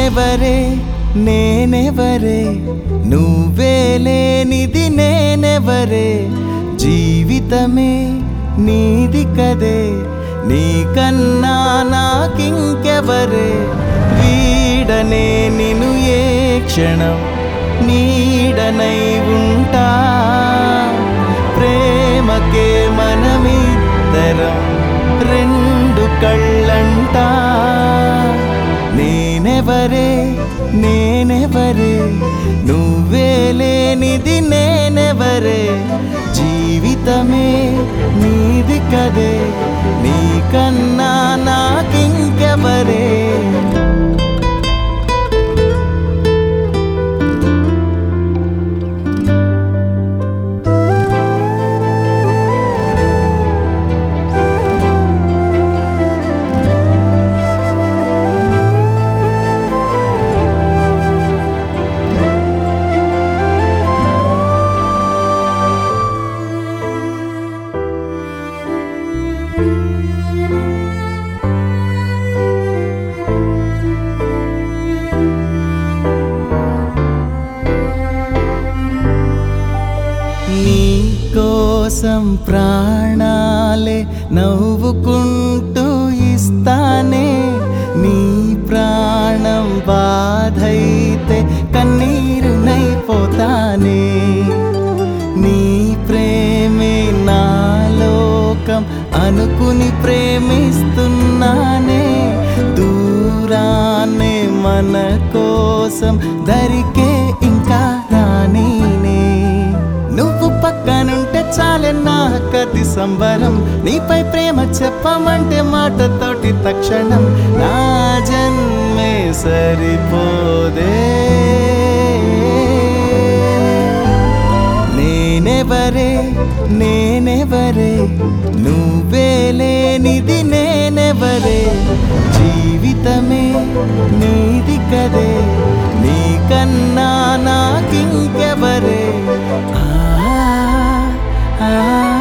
నేనెవరే నేనెవరే నువ్వే లేనిది నేనెవరే జీవితమే నీది కదే నీకన్నా నాకింకెవరే వీడనే నిను ఏ క్షణం నీడనై ఉంటా ప్రేమకే మనమిద్దరం రెండు కళ్ళంటా నేనెవరే నేనెవరే నువ్వే లేనిది నేనెవరే జీవితమే నీది కదే నీకన్నా నాకింకెవరే నీ కోసం ప్రాణాలే నవ్వుకుంటూ ఇస్తానే నీ ప్రాణం బాధైతే కన్నీరునైపోతానే నీ ప్రేమే నా లోకం అనుకుని ప్రేమిస్తున్నానే దూరాన్నే మన కోసం దరికే ఇంకా రానీనే నువ్వు పక్కనుంటే చాలే నా కది సంబరం నీపై ప్రేమ చెప్పమంటే మాటతోటి తక్షణం నా జన్మే సరిపోదే నేనెవరే నేనెవరే నువ్వే లేనిది నేనెవరే జీవితమే నీది కదే నీకన్నా నాకింకెవరే ఆ ఆ